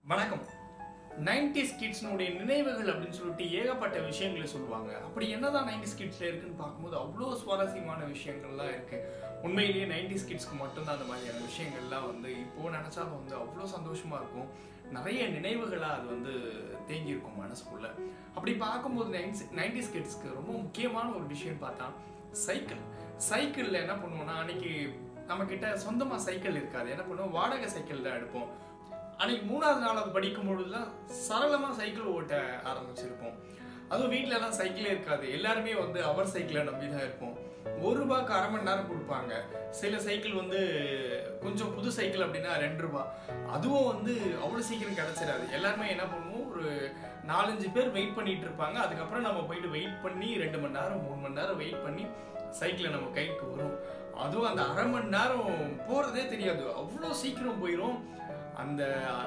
வணக்கம் நைன்டிஸ் கிட்ஸ்னுடைய நினைவுகள் அப்படின்னு சொல்லிட்டு ஏகப்பட்ட விஷயங்களை சொல்லுவாங்க அப்படி என்னதான் நைன்டிஸ் கிட்ஸ்ல இருக்குன்னு பார்க்கும்போது அவ்வளோ சுவாரஸ்யமான விஷயங்கள்லாம் இருக்கு உண்மையிலேயே நைன்டிஸ் கிட்ஸ்க்கு மட்டும்தான் அந்த மாதிரியான விஷயங்கள்லாம் வந்து இப்போ நினைச்சாலும் வந்து அவ்வளோ சந்தோஷமா இருக்கும் நிறைய நினைவுகளாக அது வந்து தேங்கி இருக்கும் மனசுக்குள்ள அப்படி பார்க்கும்போது நைன்ஸ் நைன்டிஸ் கிட்ஸ்க்கு ரொம்ப முக்கியமான ஒரு விஷயம் பார்த்தா சைக்கிள் சைக்கிளில் என்ன பண்ணுவோம்னா அன்னைக்கு நம்ம கிட்ட சொந்தமா சைக்கிள் இருக்காது என்ன பண்ணுவோம் வாடகை சைக்கிள் தான் எடுப்போம் அன்னைக்கு மூணாவது நாளாவது படிக்கும் பொழுதுலாம் சரளமாக சைக்கிள் ஓட்ட ஆரம்பிச்சிருப்போம் அதுவும் வீட்ல எல்லாம் சைக்கிளே இருக்காது எல்லாருமே வந்து அவர் சைக்கிளை நம்பி தான் இருப்போம் ஒரு ரூபாய்க்கு அரை மணி நேரம் கொடுப்பாங்க சில சைக்கிள் வந்து கொஞ்சம் புது சைக்கிள் அப்படின்னா ரெண்டு ரூபாய் அதுவும் வந்து அவ்வளோ சீக்கிரம் கிடைச்சிடாது எல்லாருமே என்ன பண்ணுவோம் ஒரு நாலஞ்சு பேர் வெயிட் பண்ணிட்டு இருப்பாங்க அதுக்கப்புறம் நம்ம போயிட்டு வெயிட் பண்ணி ரெண்டு மணி நேரம் மூணு மணி நேரம் வெயிட் பண்ணி சைக்கிளை நம்ம கைக்கு வரும் அதுவும் அந்த அரை மணி நேரம் போறதே தெரியாது அவ்வளோ சீக்கிரம் போயிடும் அந்த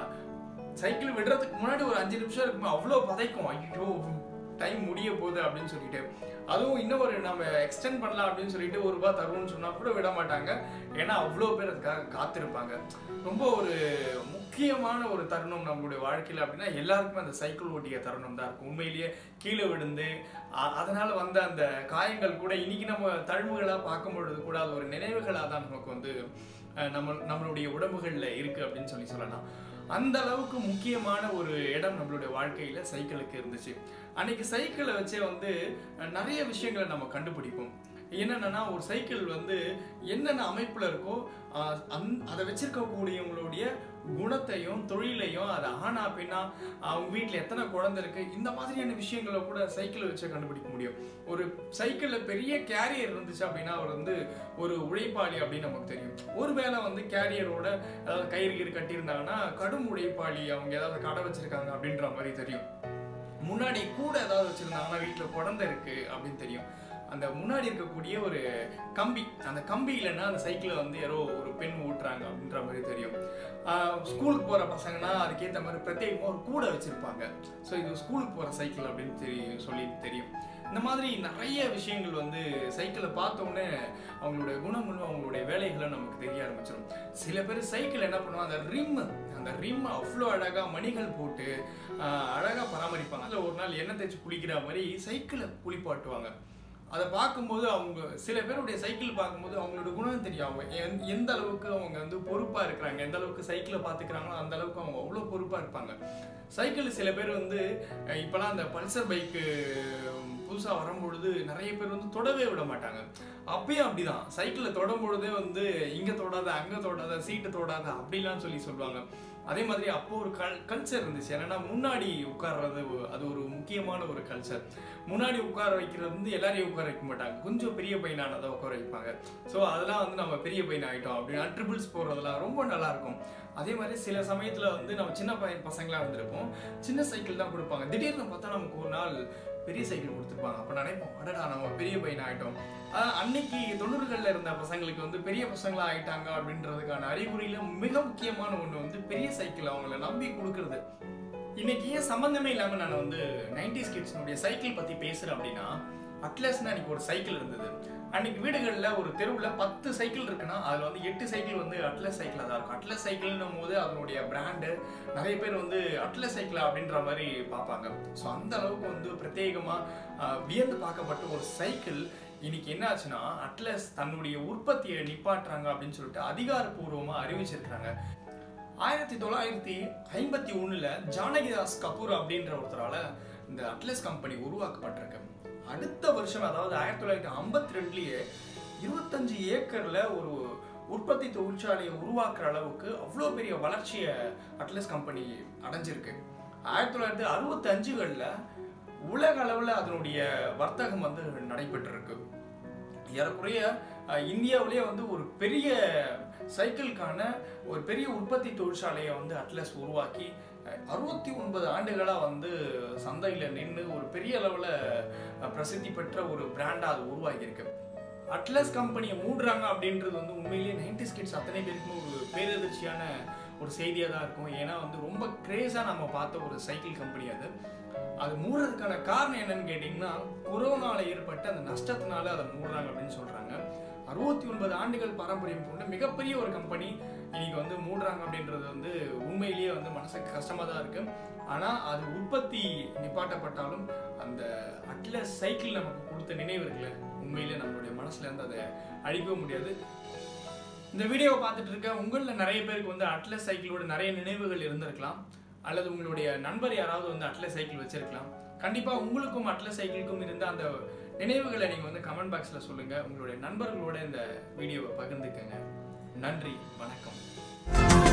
சைக்கிள் விடுறதுக்கு முன்னாடி ஒரு அஞ்சு நிமிஷம் இருக்குமே அவ்வளோ பதைக்கும் ஐயோ டைம் முடிய போகுது அப்படின்னு சொல்லிட்டு அதுவும் இன்னும் ஒரு நம்ம எக்ஸ்டெண்ட் பண்ணலாம் அப்படின்னு சொல்லிட்டு ஒரு ரூபாய் தருவோம்னு சொன்னா கூட விட மாட்டாங்க ஏன்னா அவ்வளோ பேர் அதுக்காக காத்திருப்பாங்க ரொம்ப ஒரு முக்கியமான ஒரு தருணம் நம்மளுடைய வாழ்க்கையில் அப்படின்னா எல்லாருக்குமே அந்த சைக்கிள் ஓட்டிய தருணம் தான் இருக்கும் உண்மையிலேயே கீழே விழுந்து அ- அதனால வந்த அந்த காயங்கள் கூட இன்னைக்கு நம்ம தழும்புகளா பார்க்கும் பொழுது கூட அது ஒரு நினைவுகளாக தான் நமக்கு வந்து அஹ், நம்ம நம்மளுடைய உடம்புகள்ல இருக்கு அப்படின்னு சொல்லி சொல்லலாம் அந்த அளவுக்கு முக்கியமான ஒரு இடம் நம்மளுடைய வாழ்க்கையில சைக்கிளுக்கு இருந்துச்சு அன்னைக்கு சைக்கிளை வச்சே வந்து அஹ், நிறைய விஷயங்களை நம்ம கண்டுபிடிப்போம் என்னென்னா ஒரு சைக்கிள் வந்து என்னென்ன அமைப்புல இருக்கோ அஹ், அந் அதை வச்சிருக்கக்கூடியவங்களுடைய குணத்தையும் தொழிலையும் அது ஆனா பெண்ணா அவங்க வீட்டில் எத்தனை குழந்தை இருக்கு இந்த மாதிரியான விஷயங்களை கூட சைக்கிளை வச்சு கண்டுபிடிக்க முடியும் ஒரு சைக்கிளில் பெரிய கேரியர் இருந்துச்சு அப்படின்னா அவர் வந்து ஒரு உழைப்பாளி அப்படின்னு நமக்கு தெரியும் ஒருவேளை வந்து கேரியரோட அதாவது கயிறு கயிறு கட்டியிருந்தாங்கன்னா கடும் உழைப்பாளி அவங்க ஏதாவது கடை வச்சிருக்காங்க அப்படின்ற மாதிரி தெரியும் முன்னாடி கூட ஏதாவது வச்சிருந்தாங்கன்னா வீட்டில் குழந்தை இருக்கு அப்படின்னு தெரியும் அந்த முன்னாடி இருக்கக்கூடிய ஒரு கம்பி அந்த கம்பி இல்லைன்னா அந்த சைக்கிளை வந்து யாரோ ஒரு பெண் ஓட்டுறாங்க அப்படின்ற மாதிரி தெரியும் ஆஹ் ஸ்கூலுக்கு போகிற பசங்கன்னா அதுக்கேற்ற மாதிரி பிரத்யேகமாக ஒரு கூடை வச்சுருப்பாங்க ஸோ இது ஸ்கூலுக்கு போகிற சைக்கிள் அப்படின்னு தெரியும் சொல்லி தெரியும் இந்த மாதிரி நிறைய விஷயங்கள் வந்து சைக்கிளை பார்த்த உடனே அவங்களுடைய குணங்களும் அவங்களுடைய வேலைகளும் நமக்கு தெரிய ஆரம்பிச்சிடும் சில பேர் சைக்கிள் என்ன பண்ணுவாங்க அந்த ரிம் அந்த ரிம் அவ்வளோ அழகாக மணிகள் போட்டு அழகாக பராமரிப்பாங்க அதில் ஒரு நாள் எண்ணெய் தேய்ச்சி குளிக்கிற மாதிரி சைக்கிளை குளிப்பாட்டுவாங்க அதை பார்க்கும்போது அவங்க சில பேருடைய சைக்கிள் பார்க்கும்போது அவங்களோட குணம் தெரியும் அவங்க எந்த- எந்த அளவுக்கு அவங்க வந்து பொறுப்பாக இருக்கிறாங்க எந்த அளவுக்கு சைக்கிளை பார்த்துக்கிறாங்களோ அந்த அளவுக்கு அவங்க அவ்வளோ பொறுப்பாக இருப்பாங்க சைக்கிள் சில பேர் வந்து அஹ், இப்போலாம் அந்த பல்சர் பைக்கு புதுசாக வரும்பொழுது நிறைய பேர் வந்து தொடவே விட மாட்டாங்க அப்பயும் அப்படிதான் சைக்கிளில் தொடும் பொழுதே வந்து இங்கே தொடாத அங்கே தொடாத சீட்டு தொடாத அப்படிலாம் சொல்லி சொல்லுவாங்க அதே மாதிரி அப்போ ஒரு கல் கல்ச்சர் இருந்துச்சு என்னன்னா முன்னாடி உட்கார்றது ஒ- அது ஒரு முக்கியமான ஒரு கல்ச்சர் முன்னாடி உட்கார வைக்கிறது வந்து எல்லாரையும் உட்கார வைக்க மாட்டாங்க கொஞ்சம் பெரிய பையனானதை உட்கார வைப்பாங்க ஸோ அதெல்லாம் வந்து நம்ம பெரிய பையன் ஆகிட்டோம் அப்படின்னா ட்ரிபிள்ஸ் போடுறதுலாம் ரொம்ப நல்லா இருக்கும் அதே மாதிரி சில சமயத்தில் வந்து நம்ம சின்ன பையன் பசங்களாக வந்திருப்போம் சின்ன சைக்கிள் தான் கொடுப்பாங்க திடீர்னு பார்த்தா நமக்கு ஒரு நாள் பெரிய சைக்கிள் கொடுத்துருப்பாங்க அப்போ நினைப்போம் அடடா நம்ம பெரிய பையன் ஆகிட்டோம் ஆஹ் அன்னைக்கு தொண்ணூறுகளில் இருந்த பசங்களுக்கு வந்து பெரிய பசங்களா ஆயிட்டாங்க அப்படின்றதுக்கான அறிகுறியில மிக முக்கியமான ஒண்ணு வந்து பெரிய சைக்கிள் அவங்கள நம்பி கொடுக்கறது இன்னைக்கு ஏன் சம்பந்தமே இல்லாம நான் வந்து நைன்டிஸ் கிட்ஸ்னுடைய சைக்கிள் பத்தி பேசுறேன் அப்படின்னா அட்லஸ்னு அன்னைக்கு ஒரு சைக்கிள் இருந்தது அன்னைக்கு வீடுகள்ல ஒரு தெருவுல பத்து சைக்கிள் இருக்குன்னா அதுல வந்து எட்டு சைக்கிள் வந்து அட்லஸ் சைக்கிளா தான் இருக்கும் அட்லஸ் சைக்கிள்னும் போது அதனுடைய பிராண்டு நிறைய பேர் வந்து அட்லஸ் சைக்கிளா அப்படின்ற மாதிரி பார்ப்பாங்க ஸோ அந்த அளவுக்கு வந்து பிரத்யேகமா ஆஹ், வியந்து பார்க்கப்பட்ட ஒரு சைக்கிள் இன்னைக்கு என்ன ஆச்சுன்னா அட்லஸ் தன்னுடைய உற்பத்தியை நிப்பாட்டுறாங்க அப்படின்னு சொல்லிட்டு அதிகாரப்பூர்வமா அறிவிச்சிருக்காங்க ஆயிரத்தி தொள்ளாயிரத்தி ஐம்பத்தி ஒண்ணுல ஜானகிதாஸ் கபூர் அப்படின்ற ஒருத்தரால இந்த அட்லஸ் கம்பெனி உருவாக்கப்பட்டிருக்கு அடுத்த வருஷம் அதாவது ஆயிரத்தி தொள்ளாயிரத்தி ஐம்பத்தி ரெண்டுலயே இருபத்தஞ்சு ஏக்கர்ல ஒரு உற்பத்தி தொழிற்சாலையை உருவாக்குற அளவுக்கு அவ்வளோ பெரிய வளர்ச்சியை அட்லஸ் கம்பெனி அடைஞ்சிருக்கு ஆயிரத்தி தொள்ளாயிரத்தி அறுபத்தி அஞ்சுகளில் உலக அளவில் அதனுடைய வர்த்தகம் வந்து நடைபெற்றிருக்கு ஏறக்குறைய அஹ், இந்தியாவிலேயே வந்து ஒரு பெரிய சைக்கிளுக்கான ஒரு பெரிய உற்பத்தி தொழிற்சாலையை வந்து அட்லஸ் உருவாக்கி அறுபத்தி ஒன்பது ஆண்டுகளாக வந்து சந்தையில் நின்று ஒரு பெரிய அளவில் பிரசித்தி பெற்ற ஒரு பிராண்டாக அது உருவாகியிருக்கு அட்லஸ் கம்பெனியை மூடுறாங்க அப்படின்றது வந்து உண்மையிலேயே நைன்டி கிட்ஸ் அத்தனை பேருக்குமே ஒரு பேரதிர்ச்சியான ஒரு செய்தியாக தான் இருக்கும் ஏன்னா வந்து ரொம்ப கிரேஸாக நம்ம பார்த்த ஒரு சைக்கிள் கம்பெனி அது அது மூடுறதுக்கான காரணம் என்னன்னு கேட்டிங்கன்னா கொரோனால ஏற்பட்ட அந்த நஷ்டத்தினால அதை மூடுறாங்க அப்படின்னு சொல்றாங்க அறுபத்தி ஒன்பது ஆண்டுகள் பாரம்பரியம் கொண்ட மிகப்பெரிய ஒரு கம்பெனி இன்னைக்கு வந்து மூடுறாங்க அப்படின்றது வந்து உண்மையிலேயே வந்து மனசுக்கு கஷ்டமாக தான் இருக்கு ஆனால் அது உற்பத்தி நிப்பாட்டப்பட்டாலும் அந்த அட்லஸ் சைக்கிள் நமக்கு கொடுத்த நினைவுகளை உண்மையிலேயே நம்மளுடைய மனசுல இருந்து அதை அழிக்கவே முடியாது இந்த வீடியோவை பார்த்துட்டு இருக்க உங்களில் நிறைய பேருக்கு வந்து அட்லஸ் சைக்கிளோட நிறைய நினைவுகள் இருந்திருக்கலாம் அல்லது உங்களுடைய நண்பர் யாராவது வந்து அட்லஸ் சைக்கிள் வச்சிருக்கலாம் கண்டிப்பாக உங்களுக்கும் அட்லஸ் சைக்கிளுக்கும் இருந்த அந்த நினைவுகளை நீங்கள் வந்து கமெண்ட் பாக்ஸில் சொல்லுங்கள் உங்களுடைய நண்பர்களோட இந்த வீடியோவை பகிர்ந்துக்கங்க நன்றி வணக்கம்